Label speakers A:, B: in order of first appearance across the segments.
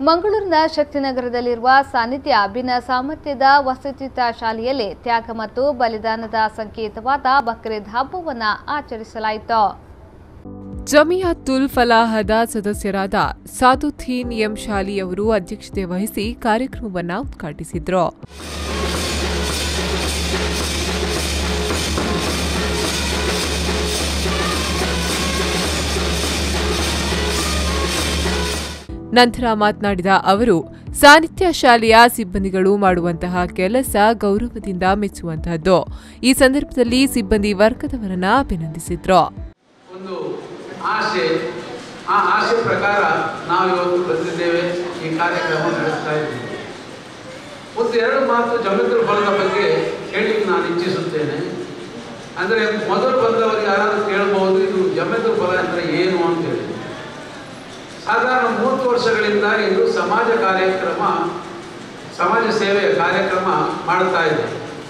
A: ಮಂಗಳೂರಿನ ಶಕ್ತಿನಗರದಲ್ಲಿರುವ ಸಾನ್ನಿಧ್ಯ ಭಿನ್ನ ಸಾಮರ್ಥ್ಯದ ವಸತಿಯುತ ಶಾಲೆಯಲ್ಲಿ ತ್ಯಾಗ ಮತ್ತು ಬಲಿದಾನದ ಸಂಕೇತವಾದ ಬಕ್ರೀದ್ ಹಬ್ಬವನ್ನು ಆಚರಿಸಲಾಯಿತು
B: ಜಮಿಯಾತುಲ್ ಫಲಾಹದ ಸದಸ್ಯರಾದ ಸಾದುದ್ದೀನ್ ಎಂ ಶಾಲಿ ಅವರು ಅಧ್ಯಕ್ಷತೆ ವಹಿಸಿ ಕಾರ್ಯಕ್ರಮವನ್ನು ಉದ್ಘಾಟಿಸಿದ್ರು ನಂತರ ಮಾತನಾಡಿದ ಅವರು ಸಾನ್ನಿಧ್ಯ ಶಾಲೆಯ ಸಿಬ್ಬಂದಿಗಳು ಮಾಡುವಂತಹ ಕೆಲಸ ಗೌರವದಿಂದ ಮೆಚ್ಚುವಂತಹದ್ದು ಈ ಸಂದರ್ಭದಲ್ಲಿ ಸಿಬ್ಬಂದಿ ವರ್ಗದವರನ್ನ ಅಭಿನಂದಿಸಿದ್ರು
C: ಒಂದು ಆಸೆ ಆ ಆಸೆ ಪ್ರಕಾರ ನಾವು ಇವತ್ತು ಬಂದಿದ್ದೇವೆ ಈ ಕಾರ್ಯಕ್ರಮ ನಡೆಸ್ತಾ ಇದ್ದೀವಿ ಒಂದು ಎರಡು ಮಾತು ಜಮೀನ್ದಾರ್ ಫಲದ ಬಗ್ಗೆ ಹೇಳಲಿಕ್ಕೆ ನಾನು ಇಚ್ಛಿಸುತ್ತೇನೆ ಅಂದರೆ ಮೊದಲು ಬಂದವರಿಗೆ ಯಾರಾದರೂ ಕೇಳಬಹುದು ಇದು ಜಮೀನ್ದಾರ್ ಫಲ ಅಂದರೆ ಏನು ಅಂತೇಳಿ ಸಾಧಾರಣ ಮೂವತ್ತು ವರ್ಷಗಳಿಂದ ಇದು ಸಮಾಜ ಕಾರ್ಯಕ್ರಮ ಸಮಾಜ ಸೇವೆಯ ಕಾರ್ಯಕ್ರಮ ಮಾಡ್ತಾ ಇದೆ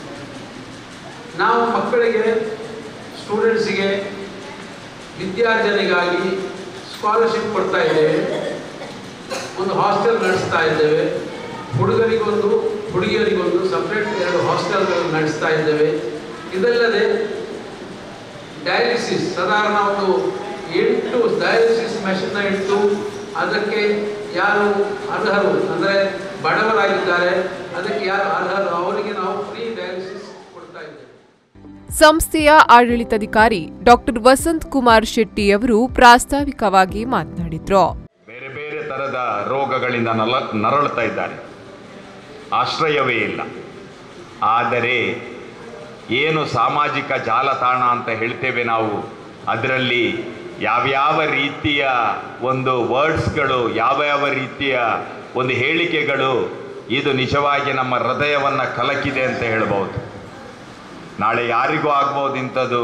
C: ನಾವು ಮಕ್ಕಳಿಗೆ ಸ್ಟೂಡೆಂಟ್ಸಿಗೆ ವಿದ್ಯಾರ್ಜನೆಗಾಗಿ ಸ್ಕಾಲರ್ಶಿಪ್ ಕೊಡ್ತಾ ಇದ್ದೇವೆ ಒಂದು ಹಾಸ್ಟೆಲ್ ನಡೆಸ್ತಾ ಇದ್ದೇವೆ ಹುಡುಗರಿಗೊಂದು ಹುಡುಗಿಯರಿಗೊಂದು ಸಪ್ರೇಟ್ ಎರಡು ಹಾಸ್ಟೆಲ್ಗಳನ್ನು ನಡೆಸ್ತಾ ಇದ್ದೇವೆ ಇದಲ್ಲದೆ ಡಯಾಲಿಸಿಸ್ ಸಾಧಾರಣ ಒಂದು ಎಂಟು ಡಯಾಲಿಸಿಸ್ ಮೆಷಿನ್ನ ಇಟ್ಟು ಅದಕ್ಕೆ ಯಾರು ಅರ್ಹರು ಅಂದರೆ ಬಡವರಾಗಿದ್ದಾರೆ ಅದಕ್ಕೆ ಯಾರು ಅರ್ಹರು ಅವರಿಗೆ ನಾವು ಫ್ರೀ ಡಯಾಲಿಸಿಸ್ ಕೊಡ್ತಾ ಇದ್ದೇವೆ
B: ಸಂಸ್ಥೆಯ ಆಡಳಿತಾಧಿಕಾರಿ ಡಾಕ್ಟರ್ ವಸಂತ್ ಕುಮಾರ್ ಶೆಟ್ಟಿ ಅವರು ಪ್ರಾಸ್ತಾವಿಕವಾಗಿ ಮಾತನಾಡಿದ್ರು
D: ಬೇರೆ ಬೇರೆ ಥರದ ರೋಗಗಳಿಂದ ನಲ ನರಳುತ್ತಾ ಇದ್ದಾರೆ ಆಶ್ರಯವೇ ಇಲ್ಲ ಆದರೆ ಏನು ಸಾಮಾಜಿಕ ಜಾಲತಾಣ ಅಂತ ಹೇಳ್ತೇವೆ ನಾವು ಅದರಲ್ಲಿ ಯಾವ್ಯಾವ ರೀತಿಯ ಒಂದು ವರ್ಡ್ಸ್ಗಳು ಯಾವ್ಯಾವ ರೀತಿಯ ಒಂದು ಹೇಳಿಕೆಗಳು ಇದು ನಿಜವಾಗಿ ನಮ್ಮ ಹೃದಯವನ್ನು ಕಲಕಿದೆ ಅಂತ ಹೇಳ್ಬೋದು ನಾಳೆ ಯಾರಿಗೂ ಆಗ್ಬೋದು ಇಂಥದ್ದು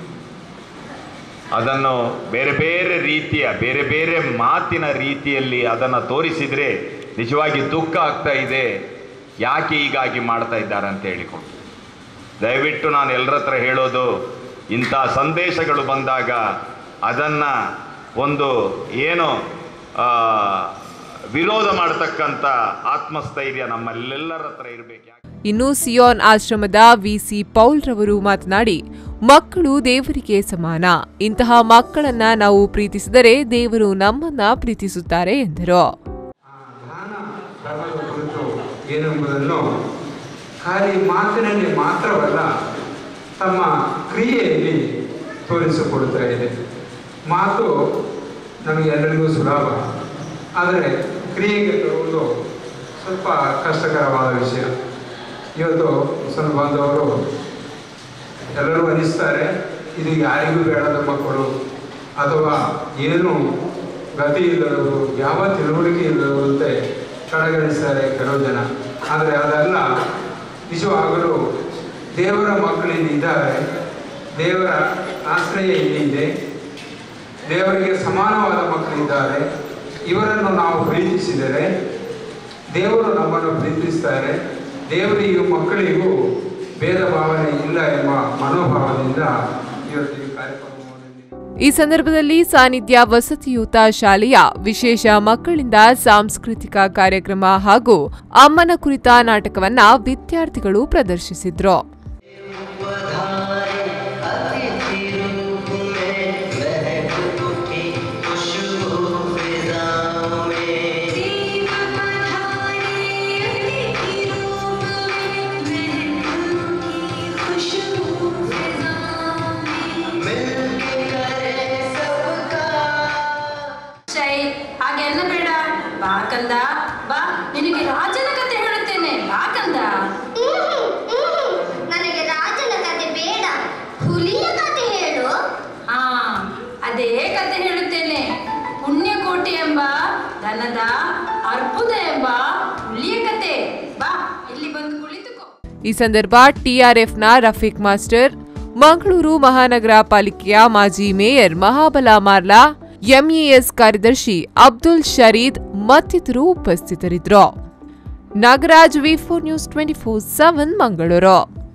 D: ಅದನ್ನು ಬೇರೆ ಬೇರೆ ರೀತಿಯ ಬೇರೆ ಬೇರೆ ಮಾತಿನ ರೀತಿಯಲ್ಲಿ ಅದನ್ನು ತೋರಿಸಿದರೆ ನಿಜವಾಗಿ ದುಃಖ ಆಗ್ತಾ ಇದೆ ಯಾಕೆ ಹೀಗಾಗಿ ಮಾಡ್ತಾ ಇದ್ದಾರೆ ಅಂತ ಹೇಳಿಕೊಂಡು ದಯವಿಟ್ಟು ನಾನು ಎಲ್ಲರ ಹತ್ರ ಹೇಳೋದು ಇಂಥ ಸಂದೇಶಗಳು ಬಂದಾಗ ಅದನ್ನು ಒಂದು ಏನು ಆ, ವಿರೋಧ ಮಾಡತಕ್ಕಂಥ ಆತ್ಮಸ್ಥೈರ್ಯ ನಮ್ಮಲ್ಲೆಲ್ಲರ ಹತ್ರ ಇರಬೇಕು
B: ಇನ್ನು ಸಿಯೋನ್ ಆಶ್ರಮದ ವಿಸಿ ಪೌಲ್ ರವರು ಮಾತನಾಡಿ ಮಕ್ಕಳು ದೇವರಿಗೆ ಸಮಾನ ಇಂತಹ ಮಕ್ಕಳನ್ನ ನಾವು ಪ್ರೀತಿಸಿದರೆ ದೇವರು ನಮ್ಮನ್ನ ಪ್ರೀತಿಸುತ್ತಾರೆ ಎಂದರು
E: ದಾನ ಧರ್ಮದ ಕುರಿತು ಏನೆಂಬುದನ್ನು ಖಾಲಿ ಮಾತಿನಲ್ಲಿ ಮಾತ್ರವಲ್ಲ ತಮ್ಮ ಕ್ರಿಯೆಯಲ್ಲಿ ತೋರಿಸಿಕೊಡುತ್ತಾ ಇದೆ ಮಾತು ನಮಗೆಲ್ಲರಿಗೂ ಸುಲಭ ಆದರೆ ಕ್ರಿಯೆಗೆ ತರುವುದು ಸ್ವಲ್ಪ ಕಷ್ಟಕರವಾದ ವಿಷಯ ಇವತ್ತು ಮುಸಲ್ಮಾನ್ ಬಾಂಧವರು ಎಲ್ಲರೂ ಅನಿಸ್ತಾರೆ ಇದು ಯಾರಿಗೂ ಬೇಡದ ಮಕ್ಕಳು ಅಥವಾ ಏನು ಗತಿ ಇಲ್ಲದವರು ಯಾವ ತಿಳುವಳಿಕೆ ಇಲ್ಲದಂತೆ ಕಡೆಗಣಿಸ್ತಾರೆ ಕೆಲವು ಜನ ಆದರೆ ಅದೆಲ್ಲ ನಿಜವಾಗಲೂ ದೇವರ ಮಕ್ಕಳು ಇಲ್ಲಿ ಇದ್ದಾರೆ ದೇವರ ಆಶ್ರಯ ಇಲ್ಲಿ ಇದೆ ದೇವರಿಗೆ ಸಮಾನವಾದ ಮಕ್ಕಳಿದ್ದಾರೆ ಇವರನ್ನು ನಾವು ಪ್ರೀತಿಸಿದರೆ ದೇವರು ನಮ್ಮನ್ನು ಪ್ರೀತಿಸ್ತಾರೆ ದೇವರಿಗೂ ಮಕ್ಕಳಿಗೂ ಭೇದ ಭಾವನೆ ಇಲ್ಲ ಎಂಬ ಮನೋಭಾವದಿಂದ ಇವತ್ತು ಈ ಕಾರ್ಯಕ್ರಮವನ್ನು
B: ಈ ಸಂದರ್ಭದಲ್ಲಿ ಸಾನ್ನಿಧ್ಯ ವಸತಿಯುತ ಶಾಲೆಯ ವಿಶೇಷ ಮಕ್ಕಳಿಂದ ಸಾಂಸ್ಕೃತಿಕ ಕಾರ್ಯಕ್ರಮ ಹಾಗೂ ಅಮ್ಮನ ಕುರಿತ ನಾಟಕವನ್ನ ವಿದ್ಯಾರ್ಥಿಗಳು ಪ್ರದರ್ಶಿಸಿದ್ರು
F: ಶೈ ಹಾಗೆಲ್ಲ ಬೇಡ ಬಾ ಕಂದ ಬಾ ನಿನಗೆ ರಾಜನ ಕತೆ ಹೇಳುತ್ತೇನೆ ಬಾ ಕಂದ
G: ನನಗೆ ರಾಜನ ಕತೆ ಬೇಡ ಹುಲಿಯ ಕತೆ ಹೇಳು
F: ಹಾ ಅದೇ ಕತೆ ಹೇಳುತ್ತೇನೆ ಪುಣ್ಯಕೋಟಿ ಎಂಬ ದನದ ಅರ್ಬುದ ಎಂಬ ಹುಲಿಯ ಕತೆ ಬಾ ಇಲ್ಲಿ ಬಂದು ಕುಳಿತುಕೋ
B: ಈ ಸಂದರ್ಭ ಟಿಆರ್ಎಫ್ನ ರಫೀಕ್ ಮಾಸ್ಟರ್ ಮಂಗಳೂರು ಮಹಾನಗರ ಪಾಲಿಕೆಯ ಮಾಜಿ ಮೇಯರ್ ಮಹಾಬಲ ಮಾರ್ಲಾ ಎಂಇಎಸ್ ಕಾರ್ಯದರ್ಶಿ ಅಬ್ದುಲ್ ಶರೀದ್ ಮತ್ತಿತರರು ಉಪಸ್ಥಿತರಿದ್ದರು Nagaraj V four news twenty four seven Mangaluru